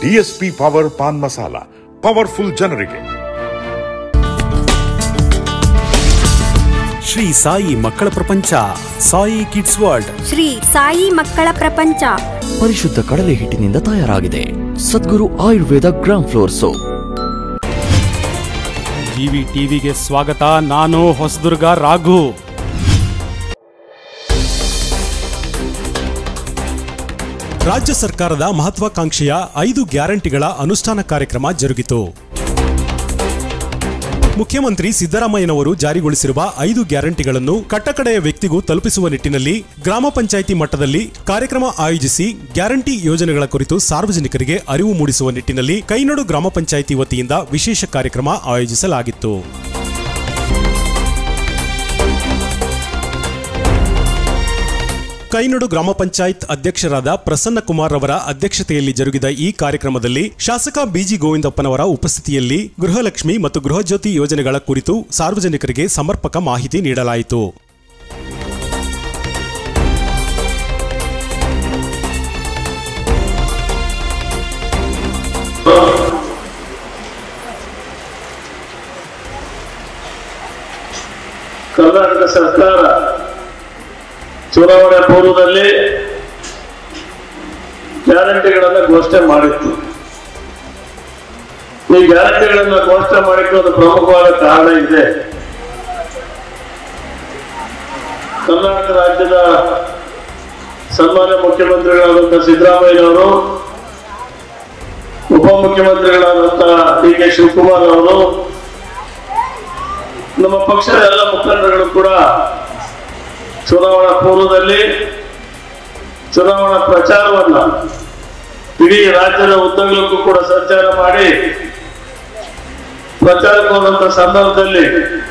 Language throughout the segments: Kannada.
DSP power paan masala powerful ಜನರಿಗೆ ಶ್ರೀ ಸಾಯಿ ಮಕ್ಕಳ ಪ್ರಪಂಚ ಸಾಯಿ ಕಿಡ್ಸ್ ವರ್ಲ್ಡ್ ಶ್ರೀ ಸಾಯಿ ಮಕ್ಕಳ ಪ್ರಪಂಚ ಪರಿಶುದ್ಧ ಕಡಲೆ ಹಿಟ್ಟಿನಿಂದ ತಯಾರಾಗಿದೆ Sadguru Ayurveda gram flour soap GV ಟಿವಿಗೆ ಸ್ವಾಗತ ನಾನು ಹೊಸದುರ್ಗ ರಾಘು ರಾಜ್ಯ ಸರ್ಕಾರದ ಮಹತ್ವಾಕಾಂಕ್ಷೆಯ ಐದು ಗ್ಯಾರಂಟಿಗಳ ಅನುಷ್ಠಾನ ಕಾರ್ಯಕ್ರಮ ಜರುಗಿತು ಮುಖ್ಯಮಂತ್ರಿ ಸಿದ್ದರಾಮಯ್ಯನವರು ಜಾರಿಗೊಳಿಸಿರುವ ಐದು ಗ್ಯಾರಂಟಿಗಳನ್ನು ಕಟ್ಟಕಡೆಯ ವ್ಯಕ್ತಿಗೂ ತಲುಪಿಸುವ ನಿಟ್ಟಿನಲ್ಲಿ ಗ್ರಾಮ ಪಂಚಾಯಿತಿ ಮಟ್ಟದಲ್ಲಿ ಕಾರ್ಯಕ್ರಮ ಆಯೋಜಿಸಿ ಗ್ಯಾರಂಟಿ ಯೋಜನೆಗಳ ಕುರಿತು ಸಾರ್ವಜನಿಕರಿಗೆ ಅರಿವು ಮೂಡಿಸುವ ನಿಟ್ಟಿನಲ್ಲಿ ಕೈನಡು ಗ್ರಾಮ ಪಂಚಾಯಿತಿ ವತಿಯಿಂದ ವಿಶೇಷ ಕಾರ್ಯಕ್ರಮ ಆಯೋಜಿಸಲಾಗಿತ್ತು ಕೈನಡು ಗ್ರಾಮ ಪಂಚಾಯತ್ ಅಧ್ಯಕ್ಷರಾದ ಪ್ರಸನ್ನ ಕುಮಾರ್ ಅವರ ಅಧ್ಯಕ್ಷತೆಯಲ್ಲಿ ಜರುಗಿದ ಈ ಕಾರ್ಯಕ್ರಮದಲ್ಲಿ ಶಾಸಕ ಬಿಜಿ ಗೋವಿಂದಪ್ಪನವರ ಉಪಸ್ಥಿತಿಯಲ್ಲಿ ಗೃಹಲಕ್ಷ್ಮಿ ಮತ್ತು ಗೃಹಜ್ಯೋತಿ ಯೋಜನೆಗಳ ಕುರಿತು ಸಾರ್ವಜನಿಕರಿಗೆ ಸಮರ್ಪಕ ಮಾಹಿತಿ ನೀಡಲಾಯಿತು ಕರ್ನಾಟಕ ಸರ್ಕಾರ ಚುನಾವಣೆ ಪೂರ್ವದಲ್ಲಿ ಗ್ಯಾರಂಟಿಗಳನ್ನು ಘೋಷಣೆ ಮಾಡಿತ್ತು ಈ ಗ್ಯಾರಂಟಿಗಳನ್ನು ಘೋಷಣೆ ಮಾಡಿಕ್ಕೆ ಒಂದು ಪ್ರಮುಖವಾದ ಕಾರಣ ಇದೆ ಕರ್ನಾಟಕ ರಾಜ್ಯದ ಸನ್ಮಾನ್ಯ ಮುಖ್ಯಮಂತ್ರಿಗಳಾದಂತಹ ಸಿದ್ದರಾಮಯ್ಯನವರು ಉಪಮುಖ್ಯಮಂತ್ರಿಗಳಾದಂತಹ ಡಿ ಕೆ ಶಿವಕುಮಾರ್ ಅವರು ನಮ್ಮ ಪಕ್ಷದ ಎಲ್ಲ ಮುಖಂಡರುಗಳು ಕೂಡ ಚುನಾವಣಾ ಪೂರ್ವದಲ್ಲಿ ಚುನಾವಣಾ ಪ್ರಚಾರವನ್ನ ಇಡೀ ರಾಜ್ಯದ ಉದ್ದಗಲಕ್ಕೂ ಕೂಡ ಸಂಚಾರ ಮಾಡಿ ಪ್ರಚಾರಕ್ಕೆ ಹೋದಂತ ಸಂದರ್ಭದಲ್ಲಿ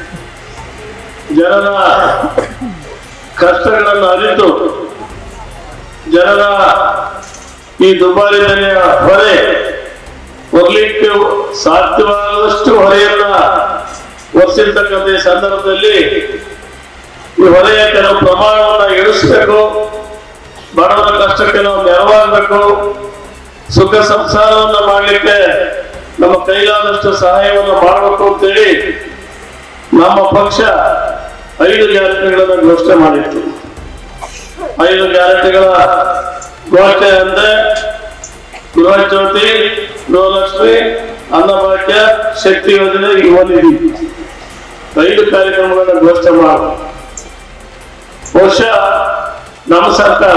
ಜನರ ಕಷ್ಟಗಳನ್ನು ಅರಿತು ಜನರ ಈ ದುಬಾರಿ ಬೆಲೆಯ ಹೊರೆ ಹೋಗ್ಲಿಕ್ಕೆ ಸಾಧ್ಯವಾದಷ್ಟು ಹೊರೆಯನ್ನ ಒರೆಸಿರ್ತಕ್ಕಂಥ ಈ ಸಂದರ್ಭದಲ್ಲಿ ಈ ಹೊರೆಯ ಕೆಲವು ಪ್ರಮಾಣವನ್ನ ಇಳಿಸ್ಬೇಕು ಬಡವರ ಕಷ್ಟಕ್ಕೆ ನಾವು ನೆರವಾಗಬೇಕು ಸುಖ ಸಂಸಾರವನ್ನ ಮಾಡಲಿಕ್ಕೆ ನಮ್ಮ ಕೈಲಾದಷ್ಟು ಸಹಾಯವನ್ನು ಮಾಡಬೇಕು ಅಂತೇಳಿ ನಮ್ಮ ಪಕ್ಷ ಐದು ಗ್ಯಾರಂಟಿಗಳನ್ನ ಘೋಷಣೆ ಮಾಡಿತ್ತು ಐದು ಗ್ಯಾರಂಟಿಗಳ ಘೋಷಣೆ ಅಂದ್ರೆ ಗೃಹ ಜ್ಯೋತಿ ಗೃಹಲಕ್ಷ್ಮಿ ಅನ್ನಭಾಗ್ಯ ಶಕ್ತಿ ಯೋಜನೆ ಯುವ ನಿಧಿ ಐದು ಕಾರ್ಯಕ್ರಮಗಳನ್ನು ಘೋಷಣೆ ಮಾಡ ಬಹುಶಃ ನಮ್ಮ ಸರ್ಕಾರ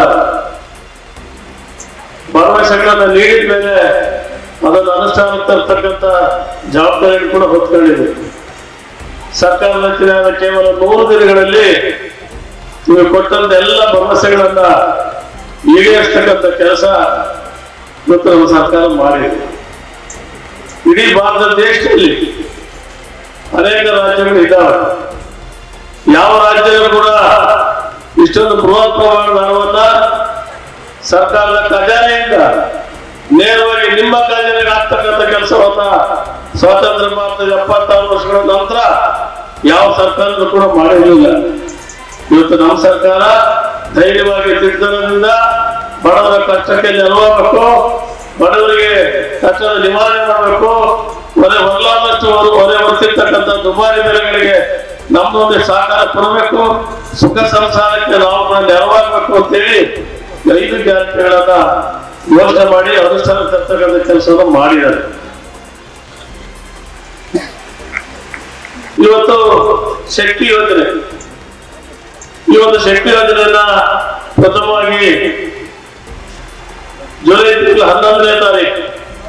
ಭರವಸೆಗಳನ್ನ ನೀಡಿದ ಮೇಲೆ ಅದನ್ನು ಅನುಷ್ಠಾನಕ್ಕೆ ತರ್ತಕ್ಕಂಥ ಜವಾಬ್ದಾರಿಯನ್ನು ಕೂಡ ಹೊತ್ಕೊಂಡಿದೆ ಸರ್ಕಾರದ ರಚನೆಯಾದ ಕೇವಲ ನೂರು ದಿನಗಳಲ್ಲಿ ನೀವು ಕೊಟ್ಟಂತ ಎಲ್ಲ ಭರವಸೆಗಳನ್ನ ಈಡೇರಿಸ್ತಕ್ಕಂಥ ಕೆಲಸ ಇವತ್ತು ನಮ್ಮ ಸರ್ಕಾರ ಮಾಡಿದೆ ಇಡೀ ಭಾರತ ದೇಶದಲ್ಲಿ ಅನೇಕ ರಾಜ್ಯಗಳು ಇದ್ದಾವೆ ಯಾವ ರಾಜ್ಯಗಳು ಕೂಡ ಇಷ್ಟೊಂದು ಬೃಹತ್ ಪ್ರಮಾಣದ ಹಣವನ್ನ ಸರ್ಕಾರದ ಖಜಾನೆಯಿಂದ ನೇರವಾಗಿ ನಿಮ್ಮ ಖಜಾನೆಗೆ ಆಗ್ತಕ್ಕಂಥ ಕೆಲಸವನ್ನ ಸ್ವಾತಂತ್ರ್ಯ ಭಾರತದ ಎಪ್ಪತ್ತಾರು ವರ್ಷಗಳ ನಂತರ ಯಾವ ಸರ್ಕಾರದೂ ಕೂಡ ಮಾಡಿರಲಿಲ್ಲ ಇವತ್ತು ನಮ್ಮ ಸರ್ಕಾರ ಧೈರ್ಯವಾಗಿ ನಿರ್ಧಾರದಿಂದ ಬಡವರ ಕಷ್ಟಕ್ಕೆ ನೆರವಾಗಬೇಕು ಬಡವರಿಗೆ ಕಷ್ಟದ ನಿವಾರಣೆ ಮಾಡಬೇಕು ಹೊರೆ ಹೊರಲಾದಷ್ಟು ಹೊರ ಹೊರೆ ಹೊರತಿರ್ತಕ್ಕಂಥ ದುಬಾರಿ ಬೆಲೆಗಳಿಗೆ ನಮ್ದೊಂದು ಸಹಕಾರ ಕೊಡಬೇಕು ಸುಖ ಸಂಸಾರಕ್ಕೆ ನಾವು ಕೂಡ ನೆರವಾಗಬೇಕು ಅಂತೇಳಿ ಐದು ಗ್ಯಾರಂಟಿಗಳನ್ನ ಯೋಚನೆ ಮಾಡಿ ಅನುಷ್ಠಾನ ತರ್ತಕ್ಕಂಥ ಕೆಲಸವನ್ನು ಮಾಡಿದ್ದಾರೆ ಇವತ್ತು ಶಕ್ತಿ ಯೋಜನೆ ಈ ಒಂದು ಶಕ್ತಿ ಯೋಜನೆಯನ್ನ ಪ್ರಥಮವಾಗಿ ಜುಲೈ ತಿಂಗಳ ಹನ್ನೊಂದನೇ ತಾರೀಕು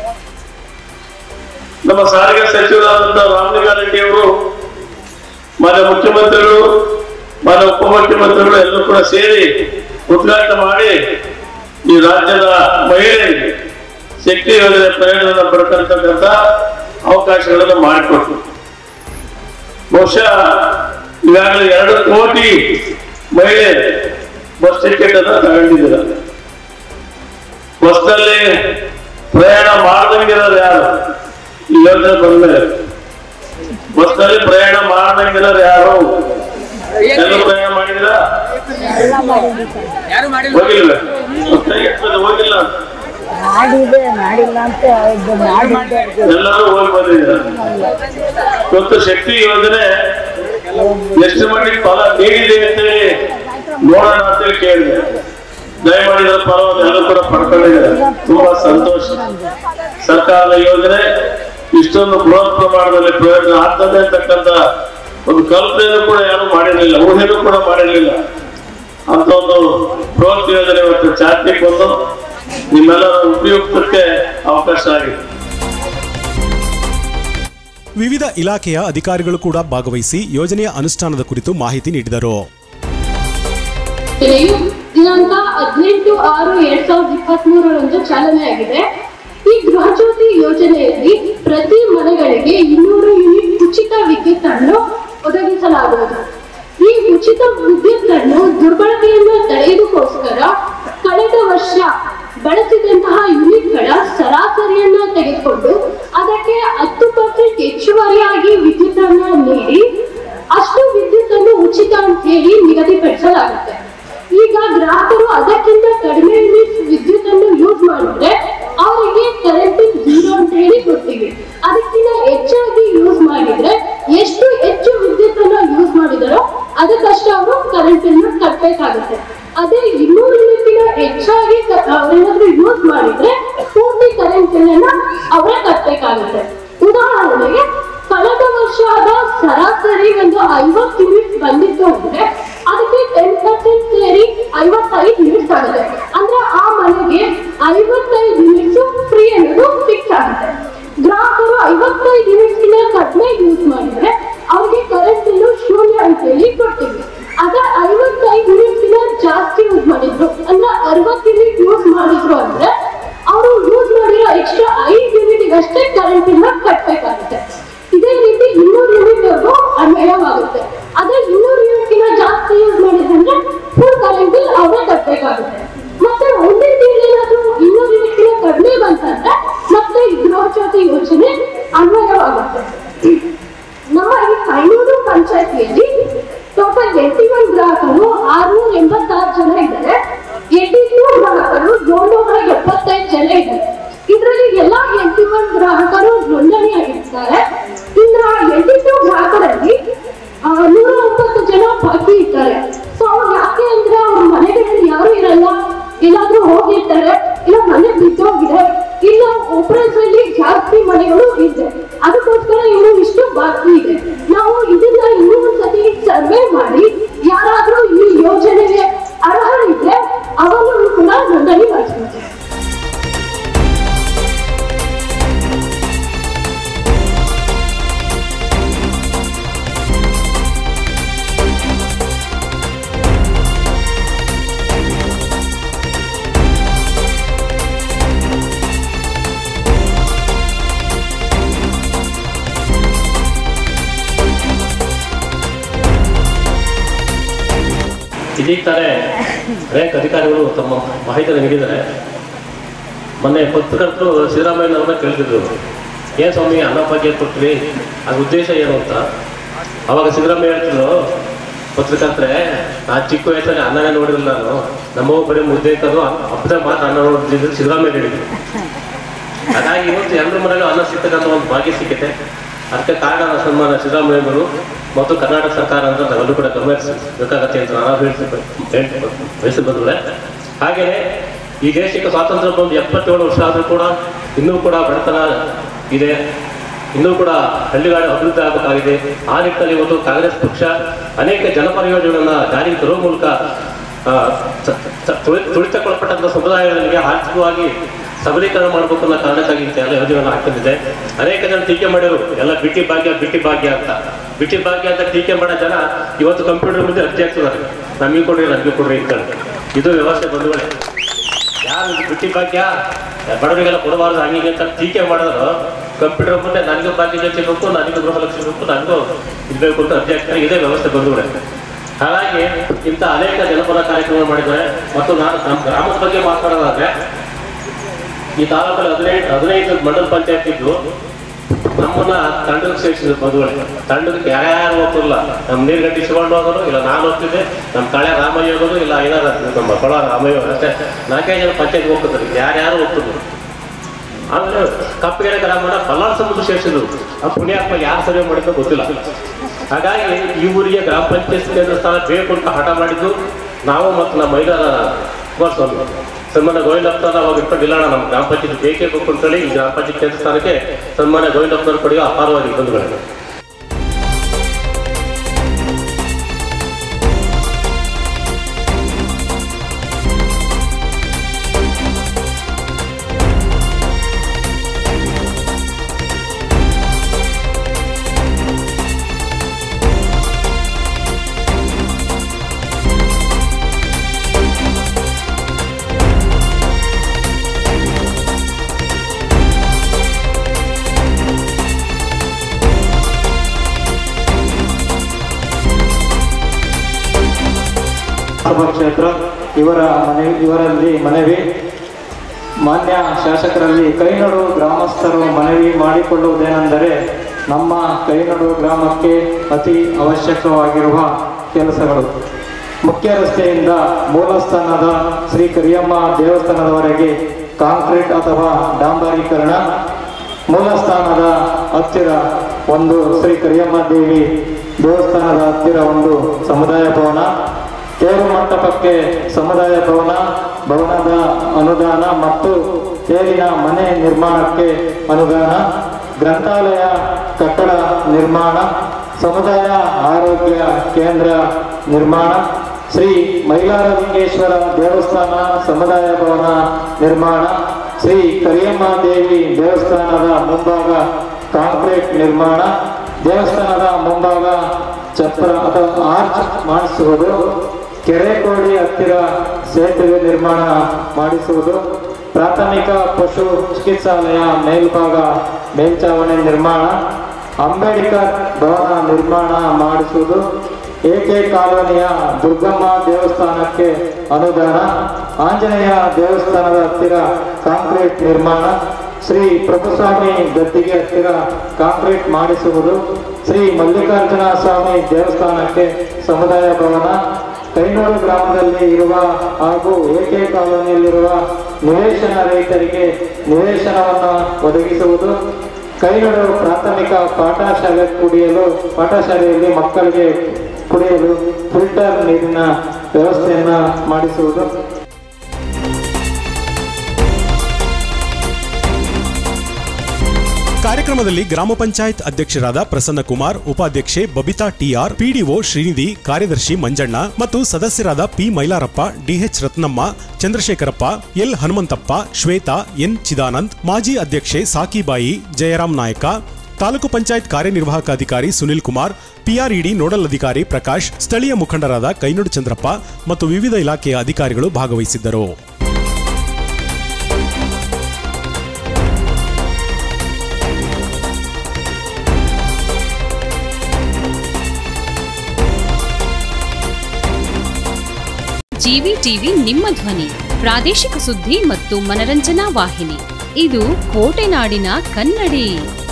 ನಮ್ಮ ಸಾರಿಗೆ ಸಚಿವರಾದಂತಹ ರಾಮಲಿಂಗಾರೆಡ್ಡಿ ಅವರು ಮಾನ್ಯ ಮುಖ್ಯಮಂತ್ರಿಗಳು ಮಾನ್ಯ ಉಪಮುಖ್ಯಮಂತ್ರಿಗಳು ಎಲ್ಲರೂ ಕೂಡ ಸೇರಿ ಉದ್ಘಾಟನೆ ಮಾಡಿ ಈ ರಾಜ್ಯದ ಮಹಿಳೆಯರಿಗೆ ಶಕ್ತಿ ಯೋಜನೆ ಪ್ರಯೋಜನ ಪಡ್ಕೊಳ್ತಕ್ಕಂಥ ಅವಕಾಶಗಳನ್ನು ಮಾಡಿಕೊಟ್ರು ಬಹುಶಃ ಈಗಾಗಲೇ ಎರಡು ಕೋಟಿ ಮಹಿಳೆಯರು ಬಸ್ ಟಿಕೆಟ್ ಅನ್ನ ತಗೊಂಡಿದ್ದಾರೆ ಬಸ್ನಲ್ಲಿ ಪ್ರಯಾಣ ಮಾಡ್ದಂಗಿರೋರು ಯಾರು ಈ ಯೋಜನೆ ಬಂದ್ಮೇಲೆ ಬಸ್ನಲ್ಲಿ ಪ್ರಯಾಣ ಮಾಡ್ದಂಗಿರೋರು ಯಾರು ಎಲ್ಲರೂ ಪ್ರಯಾಣ ಮಾಡಿದಿರಾ ಹೋಗಿಲ್ವೇ ಕೈ ಎತ್ತುವುದು ಹೋಗಿಲ್ಲ ಮಾಡಿದೆ ಮಾಡಿಲ್ಲ ಅಂತ ಇದು ಮಾಡಿದ್ದೆ ಎಲ್ಲರೂ ಹೋಗಿ ಬಂದಿದ್ದಾರೆ ಇವತ್ತು ಶಕ್ತಿ ಯೋಜನೆ ಎಷ್ಟು ಮಟ್ಟಿಗೆ ಫಲ ನೀಡಿದೆ ಅಂತೇಳಿ ನೋಡೋಣ ಅಂತೇಳಿ ಕೇಳಿದೆ ದಯಮಾಡಿ ಇದರ ಫಲವನ್ನು ಎಲ್ಲರೂ ಕೂಡ ಪಡ್ಕೊಂಡಿದ್ದಾರೆ ತುಂಬಾ ಸಂತೋಷ ಸರ್ಕಾರದ ಯೋಜನೆ ಇಷ್ಟೊಂದು ಬೃಹತ್ ಪ್ರಮಾಣದಲ್ಲಿ ಪ್ರಯೋಜನ ಆಗ್ತದೆ ಅಂತಕ್ಕಂಥ ಒಂದು ಕಲ್ಪನೆಯನ್ನು ಕೂಡ ಯಾರು ಮಾಡಿರಲಿಲ್ಲ ಊಹೆನೂ ಕೂಡ ಮಾಡಿರಲಿಲ್ಲ ಅಂತ ಒಂದು ಬೃಹತ್ ಯೋಜನೆ ಇವತ್ತು ಚಾತಿಗೆ ಬಂದು ನಿಮ್ಮೆಲ್ಲರ ಉಪಯುಕ್ತಕ್ಕೆ ಅವಕಾಶ ಆಗಿದೆ ವಿವಿಧ ಇಲಾಖೆಯ ಅಧಿಕಾರಿಗಳು ಕೂಡ ಭಾಗವಹಿಸಿ ಯೋಜನೆಯ ಅನುಷ್ಠಾನದ ಕುರಿತು ಮಾಹಿತಿ ನೀಡಿದರು ಯೋಜನೆಯು ದಿನಾಂಕ ಹದಿನೆಂಟು ಆರು ಎರಡ್ ಸಾವಿರದ ಇಪ್ಪತ್ತ್ ಮೂರರಂದು ಚಾಲನೆಯಾಗಿದೆ ಈ ಗೃಹಜ್ಯೋತಿ ಯೋಜನೆಯಲ್ಲಿ ಪ್ರತಿ ಮನೆಗಳಿಗೆ ಇನ್ನೂರು ಯೂನಿಟ್ ಉಚಿತ ವಿದ್ಯುತ್ ಅನ್ನು ಒದಗಿಸಲಾಗುವುದು ಈ ಉಚಿತ ವಿದ್ಯುತ್ ಅನ್ನು ದುರ್ಬಳಕೆಯನ್ನು ತಡೆಯುವುದಕ್ಕೋಸ್ಕರ ಕಳೆದ ವರ್ಷ ಬಳಸಿದಂತಹ ಯೂನಿಟ್ಗಳ ಸರಾಸರಿಯನ್ನ ತೆಗೆದುಕೊಂಡು ಅದಕ್ಕೆ ಹತ್ತು ಪರ್ಸೆಂಟ್ ಹೆಚ್ಚುವರಿಯಾಗಿ ವಿದ್ಯುತ್ ಅನ್ನು ನೀಡಿ ಅಷ್ಟು ವಿದ್ಯುತ್ ಅನ್ನು ಉಚಿತ ಅಂತ ಹೇಳಿ ನಿಗದಿಪಡಿಸಲಾಗುತ್ತೆ ಈಗ ಗ್ರಾಹಕರು ಅದಕ್ಕಿಂತ ಕಡಿಮೆ ಯೂನಿಟ್ ವಿದ್ಯುತ್ ಅನ್ನು ಯೂಸ್ ಮಾಡಿದ್ರೆ ಅವರಿಗೆ ಕರೆಂಟ್ ಜೀರೋ ಅಂತ ಹೇಳಿ ಕೊಡ್ತೀವಿ ಅದಕ್ಕಿಂತ ಹೆಚ್ಚಾಗಿ ಯೂಸ್ ಮಾಡಿದ್ರೆ ಎಷ್ಟು ಹೆಚ್ಚು ವಿದ್ಯುತ್ ಅನ್ನ ಯೂಸ್ ಮಾಡಿದಾರೋ ಅದಕ್ಕಷ್ಟು ಅವರು ಕರೆಂಟ್ ಅನ್ನು ಕಟ್ಟಬೇಕಾಗುತ್ತೆ ಅದೇ ಇನ್ನೂರು ಯೂನಿಟ್ಗಿಂತ ಹೆಚ್ಚಾಗಿ ಕ- ಅವ್ರೇನಾದ್ರೂ ಯೂಸ್ ಮಾಡಿದ್ರೆ ಪೂರ್ತಿ ಕರೆಂಟ್ ಅನ್ನ ಅವರೇ ಕಟ್ಟಬೇಕಾಗುತ್ತೆ ಉದಾಹರಣೆಗೆ ಕಳೆದ ವರ್ಷದ ಸರಾಸರಿ ಒಂದು ಐವತ್ತು ಯೂನಿಟ್ ಬಂದಿತ್ತು ಅಂದ್ರೆ ಅದಕ್ಕೆ ಟೆನ್ ಪರ್ಸೆಂಟ್ ಸೇರಿ ಐವತ್ತೈದು ಯೂನಿಟ್ಸ್ ಆಗುತ್ತೆ ಅಂದ್ರೆ ಆ ಮನೆಗೆ ಐವತ್ತೈದು ಯೂನಿಟ್ಸ್ ಫ್ರೀ ಅನ್ನೋದು ಫಿಕ್ಸ್ ಆಗುತ್ತೆ ಗ್ರಾಹಕರು ಐವತ್ತೈದು ಯೂನಿಟ್ಸ್ ಗಿಂತ ಕಡಿಮೆ ಯೂಸ್ ಮಾಡಿದ್ರೆ ಅವ್ರಿಗೆ ಕರೆಂಟ್ ಬಿಲ್ಲು ಶೂನ್ಯ ಅಂತ ಹೇಳಿ ಕೊಡ್ತೀವಿ ಅದೇ ಐವತ್ತೈದು ಯೂನಿಟ್ಸ್ ಗಿಂತ ಜಾಸ್ತಿ ಯೂಸ್ ಮಾಡಿದ್ರು ಅಂದ್ರೆ ಅರವತ್ತು ಯೂನಿಟ್ ಯೂಸ್ ಮಾಡಿದ್ರು ಅಂದ್ರೆ ಅವರು ಯೂಸ್ ಮಾಡಿರೋ ಎಕ್ಸ್ಟ್ರಾ ಐದು ಯೂನಿಟ್ ಅಷ್ಟೇ ಕರೆಂಟ್ ಬಿಲ್ ಕಟ್ಟಬೇಕಾಗುತ್ತೆ ಇದೇ ರೀತಿ ಇನ್ನೂರು ಯೂನಿಟ್ ವರೆಗೂ ಅನ್ವಯವಾಗುತ್ತೆ ಅದೇ ಇನ್ನೂರು ಯೂನಿಟ್ ಗಿಂತ ಜಾಸ್ತಿ ಯೂಸ್ ಮಾಡಿದ್ರೆ ಫುಲ್ ಕರೆಂಟ್ ಬಿಲ್ ಅವರೇ ಕಟ್ಟಬೇಕಾಗುತ್ತೆ ಮತ್ತೆ ಒಂದೇ ತಿಂಗಳು ಏನಾದ್ರೂ ಇನ್ನೂರು ಯೂನಿಟ್ ಗಿಂತ ಕಡಿಮೆ ಬಂತಂದ್ರೆ ಮತ್ತೆ ಈ ಗೃಹಜ್ಯೋತಿ ಯೋಜನೆ ಅನ್ವಯವಾಗುತ್ತೆ ನಮ್ಮ ಈ ಐನೂರು ಪಂಚಾಯತಿಯಲ್ಲಿ ಟೋಟಲ್ ಎಂಟಿ ಒನ್ ಗ್ರಾಹಕರು ಆರ್ನೂರ ಎಂಬತ್ತಾರು ಜನ ಇದ್ದಾರೆ ಎಂಟಿ ಟೂ ಗ್ರಾಹಕರು ಏಳ್ನೂರ ಎಪ್ಪತ್ತೈದು ಜನ ಇದ್ದಾರೆ ಇದರಲ್ಲಿ ಎಲ್ಲಾ ಎಂಟಿ ಒನ್ ಗ್ರಾಹಕರು ನೋಂದಣಿ ಆಗಿರ್ತಾರೆ ಇನ್ನ ಎಂಟಿ ಟೂ ಗ್ರಾಹಕರಲ್ಲಿ ಆ, ನೂರ ಒಂಬತ್ತು ಜನ ಬಾಕಿ ಇರ್ತಾರೆ ಸೊ ಅವ್ರು ಯಾಕೆ ಅಂದ್ರೆ ಅವ್ರ ಮನೆಗಳಲ್ಲಿ ಯಾರು ಇರಲ್ಲ ಎಲ್ಲಾದ್ರೂ ಹೋಗಿರ್ತಾರೆ ಇಲ್ಲ ಮನೆ ಬಿದ್ದೋಗಿದೆ ಇಲ್ಲ ಒಬ್ಬರಲ್ಲಿ ಜಾಸ್ತಿ ಮನೆಗಳು ಇದೆ ಅದಕ್ಕೋಸ್ಕರ ಇನ್ನು ಇಷ್ಟು ಬಾಕಿ ಇದೆ ನಾವು ಇದನ್ನ ಇನ್ನೂ ಒಂದ್ಸತಿ ಸರ್ವೆ ಮಾಡಿ ಯಾರಾದ್ರೂ ಈ ಯೋಜನೆಗೆ ಅರ್ಹರಿದ್ರೆ ಅವರನ್ನು ಕೂಡ ನೋಂದಣಿ ಮಾಡಿಸ್ಬೇಕು ಇದೀಗ ತಾನೇ ಅನೇಕ ಅಧಿಕಾರಿಗಳು ತಮ್ಮ ಮಾಹಿತಿಯನ್ನು ನೀಡಿದ್ದಾರೆ ಮೊನ್ನೆ ಪತ್ರಕರ್ತರು ಸಿದ್ದರಾಮಯ್ಯನವ್ರನ್ನ ಕೇಳ್ತಿದ್ರು ಏನ್ ಸ್ವಾಮಿ ಅನ್ನ ಬಗ್ಗೆ ಕೊಟ್ವಿ ಅದ್ರ ಉದ್ದೇಶ ಏನು ಅಂತ ಅವಾಗ ಸಿದ್ದರಾಮಯ್ಯ ಹೇಳ್ತಿದ್ರು ಪತ್ರಕರ್ತರೆ ನಾ ಚಿಕ್ಕ ವಯಸ್ಸಲ್ಲಿ ಅನ್ನನೇ ನೋಡಿರಲಿಲ್ಲ ನಾನು ನಮ್ಮವ್ವ ಬರೀ ಮುದ್ದೆ ಇತ್ತದು ಹಬ್ಬದ ಮಾತ್ರ ಅನ್ನ ನೋಡಿದ್ರು ಸಿದ್ದರಾಮಯ್ಯ ಹೇಳಿದ್ರು ಹಾಗಾಗಿ ಇವತ್ತು ಎಲ್ಲರ ಮನೆಯಲ್ಲೂ ಅನ್ನ ಸಿಗ್ತಕ್ಕಂಥ ಒಂದು ಭಾಗ್ಯ ಸಿಕ್ಕಿದೆ ಅದಕ್ಕೆ ಕಾರಣ ಸನ್ಮಾನ ಸಿದ್ದರಾಮಯ್ಯವರು ಮತ್ತು ಕರ್ನಾಟಕ ಸರ್ಕಾರ ಅಂತ ನಾವೆಲ್ಲರೂ ಕೂಡ ಗಮನಿಸಬೇಕಾಗತ್ತೆ ಅಂತ ನಾನು ಹೇಳ್ತೀನಿ ಬಯಸಿ ಬಂದ್ರೆ ಹಾಗೆಯೇ ಈ ದೇಶಕ್ಕೆ ಸ್ವಾತಂತ್ರ್ಯ ಬಂದು ಎಪ್ಪತ್ತೇಳು ವರ್ಷ ಆದರೂ ಕೂಡ ಇನ್ನೂ ಕೂಡ ಬಡತನ ಇದೆ ಇನ್ನೂ ಕೂಡ ಹಳ್ಳಿಗಾಡು ಅಭಿವೃದ್ಧಿ ಆಗಬೇಕಾಗಿದೆ ಆ ನಿಟ್ಟಿನಲ್ಲಿ ಇವತ್ತು ಕಾಂಗ್ರೆಸ್ ಪಕ್ಷ ಅನೇಕ ಜನಪರ ಯೋಜನೆಗಳನ್ನ ಜಾರಿಗೆ ತರುವ ಮೂಲಕ ಆ, ತ- ತ- ತುಳಿ- ತುಳಿತಕ್ಕೊಳಪಟ್ಟಂತ ಸಮುದಾಯಗಳಿಗೆ ಆರ್ಥಿಕವಾಗಿ ಸಬಲೀಕರಣ ಮಾಡಬೇಕು ಅನ್ನೋ ಕಾರಣಕ್ಕಾಗಿ ಇಂಥ ಎಲ್ಲ ಯೋಜನೆಗಳನ್ನ ಹಾಕ್ತಿದೆ ಅನೇಕ ಜನ ಟೀಕೆ ಮಾಡಿದ್ರು ಎಲ್ಲ ಬಿಟ್ಟಿ ಭಾಗ್ಯ ಬಿಟ್ಟಿ ಭಾಗ್ಯ ಅಂತ ಬಿಟ್ಟಿ ಭಾಗ್ಯ ಅಂತ ಟೀಕೆ ಮಾಡೋ ಜನ ಇವತ್ತು ಕಂಪ್ಯೂಟರ್ ಮುಂದೆ ಅರ್ಜಿ ಆಗ್ತಿದ್ದಾರೆ ನಮಗೆ ಕೊಡ್ರಿ ನಮಗೆ ಕೊಡ್ರಿ ಅಂತ ಇದು ವ್ಯವಸ್ಥೆ ಬಂಧುಗಳೇ ಯಾರು ಇದು ಬಿಟ್ಟಿ ಭಾಗ್ಯ ಬಡವರಿಗೆಲ್ಲ ಕೊಡಬಾರ್ದು ಹಂಗೆ ಹಿಂಗೆ ಅಂತ ಟೀಕೆ ಮಾಡಿದ್ರು ಕಂಪ್ಯೂಟರ್ ಮುಂದೆ ನನಗೂ ಭಾಗ್ಯ ಸಿಗಬೇಕು ನನಗೂ ಗೃಹಲಕ್ಷ್ಮಿ ಬೇಕು ನನಗೂ ಇದ್ಬೇಕು ಅಂತ ಅರ್ಜಿ ಆಗ್ತಾರೆ ಇದೇ ವ್ಯವಸ್ಥೆ ಬಂಧುಗಳೇ ಹಾಗಾಗಿ ಇಂಥ ಅನೇಕ ಜನಪರ ಕಾರ್ಯಕ್ರಮ ಮಾಡಿದ್ದಾರೆ ಮತ್ತು ನಾನು ನಮ್ಮ ಗ್ರಾಮದ ಬಗ್ಗೆ ಮಾತಾಡೋದಾದ್ರೆ ಈ ತಾಲೂಕಲ್ಲಿ ಹದಿನೈದು ಹದಿನೈದು ಮಂಡಲ ಪಂಚಾಯತ್ ಇದ್ದು ನಮ್ಮನ್ನ ತಂಡಕ್ಕೆ ಸೇರಿಸಿದ್ರು ಮದುವೆ ತಂಡಕ್ಕೆ ಯಾರ್ಯಾರು ಹೋಗ್ತಿಲ್ಲ ನಮ್ಮ ನೀರ್ಗಡ್ಡಿ ಇಸ್ಕೊಂಡು ಹೋಗೋರು ಇಲ್ಲ ನಾನು ಹೋಗ್ತಿದ್ದೆ ನಮ್ಮ ಕಳೆ ರಾಮಯ್ಯ ಹೋಗೋದು ಇಲ್ಲ ಏನಾರ ನಮ್ಮ ಕೊಳ ರಾಮಯ್ಯ ಅಷ್ಟೇ ನಾಲ್ಕೈದು ಜನ ಪಂಚಾಯತ್ ಹೋಗ್ತಿದ್ರು ಯಾರ್ಯಾರು ಹೋಗ್ತಿದ್ರು ಆಮೇಲೆ ಕಪ್ಪಗೆರೆ ಗ್ರಾಮನ ಬಲ್ಲಾಳ್ ಸಮುದ್ರ ಸೇರಿಸಿದ್ರು ಆ ಪುಣ್ಯಾತ್ಮ ಯಾರು ಸರ್ವೆ ಮಾಡಿದ್ದು ಗೊತ್ತಿಲ್ಲ ಹಾಗಾಗಿ ಈ ಊರಿಗೆ ಗ್ರಾಮ ಪಂಚಾಯತ್ ಕೇಂದ್ರ ಸ್ಥಾನ ಬೇಕು ಅಂತ ಹಠ ಮಾಡಿದ್ದು ನಾವು ಮತ್ತು ನಮ್ಮ ಮಹಿಳಾ ಕುಮಾರಸ್ವಾಮಿ ಸನ್ಮಾನ್ಯ ಗೋವಿಂದಪ್ಪನ ಅವಾಗ ಇಟ್ಕೊಂಡಿಲ್ಲ ಅಣ್ಣ ನಮ್ಮ ಗ್ರಾಮ ಪಂಚಾಯತ್ ಬೇಕೇ ಬೇಕು ಅಂತೇಳಿ ಈ ಗ್ರಾಮ ಪಂಚಾಯತ್ ಕೇಂದ್ರ ಸ್ಥಾನಕ್ಕೆ ಸನ್ಮಾನ್ಯ ಗೋವಿಂದಪ್ಪನವ್ರು ಪಡೆಯುವ ಅಪಾರವಾಗಿ ಬಂಧುಗಳು ಲೋಕಸಭಾ ಕ್ಷೇತ್ರ ಇವರ ಮನೆ ಇವರಲ್ಲಿ ಮನವಿ ಮಾನ್ಯ ಶಾಸಕರಲ್ಲಿ ಕೈನಡು ಗ್ರಾಮಸ್ಥರು ಮನವಿ ಮಾಡಿಕೊಳ್ಳುವುದೇನೆಂದರೆ ನಮ್ಮ ಕೈನಡು ಗ್ರಾಮಕ್ಕೆ ಅತಿ ಅವಶ್ಯಕವಾಗಿರುವ ಕೆಲಸಗಳು ಮುಖ್ಯ ರಸ್ತೆಯಿಂದ ಮೂಲಸ್ಥಾನದ ಶ್ರೀ ಕರಿಯಮ್ಮ ದೇವಸ್ಥಾನದವರೆಗೆ ಕಾಂಕ್ರೀಟ್ ಅಥವಾ ಡಾಂಬರೀಕರಣ ಮೂಲಸ್ಥಾನದ ಹತ್ತಿರ ಒಂದು ಶ್ರೀ ಕರಿಯಮ್ಮ ದೇವಿ ದೇವಸ್ಥಾನದ ಹತ್ತಿರ ಒಂದು ಸಮುದಾಯ ಭವನ ತೇರು ಮಂಟಪಕ್ಕೆ ಸಮುದಾಯ ಭವನ ಭವನದ ಅನುದಾನ ಮತ್ತು ತೇರಿನ ಮನೆ ನಿರ್ಮಾಣಕ್ಕೆ ಅನುದಾನ ಗ್ರಂಥಾಲಯ ಕಟ್ಟಡ ನಿರ್ಮಾಣ ಸಮುದಾಯ ಆರೋಗ್ಯ ಕೇಂದ್ರ ನಿರ್ಮಾಣ ಶ್ರೀ ಮೈಲಾರಲಿಂಗೇಶ್ವರ ದೇವಸ್ಥಾನ ಸಮುದಾಯ ಭವನ ನಿರ್ಮಾಣ ಶ್ರೀ ಕರಿಯಮ್ಮ ದೇವಿ ದೇವಸ್ಥಾನದ ಮುಂಭಾಗ ಕಾಂಕ್ರೀಟ್ ನಿರ್ಮಾಣ ದೇವಸ್ಥಾನದ ಮುಂಭಾಗ ಚಪ್ರ ಅಥವಾ ಆರ್ಚ್ ಮಾಡಿಸುವುದು ಕೆರೆಕೋಡಿ ಹತ್ತಿರ ಸೇತುವೆ ನಿರ್ಮಾಣ ಮಾಡಿಸುವುದು ಪ್ರಾಥಮಿಕ ಪಶು ಚಿಕಿತ್ಸಾಲಯ ಮೇಲ್ಭಾಗ ಮೇಲ್ಚಾವಣಿ ನಿರ್ಮಾಣ ಅಂಬೇಡ್ಕರ್ ಭವನ ನಿರ್ಮಾಣ ಮಾಡಿಸುವುದು ಎಕೆ ಕಾಲೋನಿಯ ದುರ್ಗಮ್ಮ ದೇವಸ್ಥಾನಕ್ಕೆ ಅನುದಾನ ಆಂಜನೇಯ ದೇವಸ್ಥಾನದ ಹತ್ತಿರ ಕಾಂಕ್ರೀಟ್ ನಿರ್ಮಾಣ ಶ್ರೀ ಪ್ರಭುಸ್ವಾಮಿ ಗದ್ದಿಗೆ ಹತ್ತಿರ ಕಾಂಕ್ರೀಟ್ ಮಾಡಿಸುವುದು ಶ್ರೀ ಮಲ್ಲಿಕಾರ್ಜುನ ಸ್ವಾಮಿ ದೇವಸ್ಥಾನಕ್ಕೆ ಸಮುದಾಯ ಭವನ ಕೈನೂರು ಗ್ರಾಮದಲ್ಲಿ ಇರುವ ಹಾಗೂ ಎಕೆ ಕಾಲೋನಿಯಲ್ಲಿರುವ ನಿವೇಶನ ರೈತರಿಗೆ ನಿವೇಶನವನ್ನು ಒದಗಿಸುವುದು ಕೈನೂರು ಪ್ರಾಥಮಿಕ ಪಾಠಶಾಲೆ ಕುಡಿಯಲು ಪಾಠಶಾಲೆಯಲ್ಲಿ ಮಕ್ಕಳಿಗೆ ಕುಡಿಯಲು ಫಿಲ್ಟರ್ ನೀರಿನ ವ್ಯವಸ್ಥೆಯನ್ನ ಮಾಡಿಸುವುದು ಕಾರ್ಯಕ್ರಮದಲ್ಲಿ ಗ್ರಾಮ ಪಂಚಾಯತ್ ಅಧ್ಯಕ್ಷರಾದ ಪ್ರಸನ್ನ ಕುಮಾರ್ ಉಪಾಧ್ಯಕ್ಷೆ ಬಬಿತಾ ಟಿಆರ್ ಪಿಡಿಒ ಶ್ರೀನಿಧಿ ಕಾರ್ಯದರ್ಶಿ ಮಂಜಣ್ಣ ಮತ್ತು ಸದಸ್ಯರಾದ P Mailarappa DH Ratnamma Chandrashekarappa L Hanumanthappa Shweta N Chidanand ಮಾಜಿ ಅಧ್ಯಕ್ಷೆ ಸಾಕಿಬಾಯಿ ಜಯರಾಮ್ ನಾಯಕ ತಾಲೂಕು ಪಂಚಾಯತ್ ಕಾರ್ಯನಿರ್ವಾಹಕ ಅಧಿಕಾರಿ ಸುನಿಲ್ ಕುಮಾರ್ ಪಿಆರ್ಇಡಿ ನೋಡಲ್ ಅಧಿಕಾರಿ ಪ್ರಕಾಶ್ ಸ್ಥಳೀಯ ಮುಖಂಡರಾದ ಕೈನೂರು ಚಂದ್ರಪ್ಪ ಮತ್ತು ವಿವಿಧ ಇಲಾಖೆಯ ಅಧಿಕಾರಿಗಳು ಭಾಗವಹಿಸಿದ್ದರು ಜಿವಿ ಟಿವಿ ನಿಮ್ಮ ಧ್ವನಿ ಪ್ರಾದೇಶಿಕ ಸುದ್ದಿ ಮತ್ತು ಮನರಂಜನಾ ವಾಹಿನಿ ಇದು ಕೋಟೆನಾಡಿನ ಕನ್ನಡಿ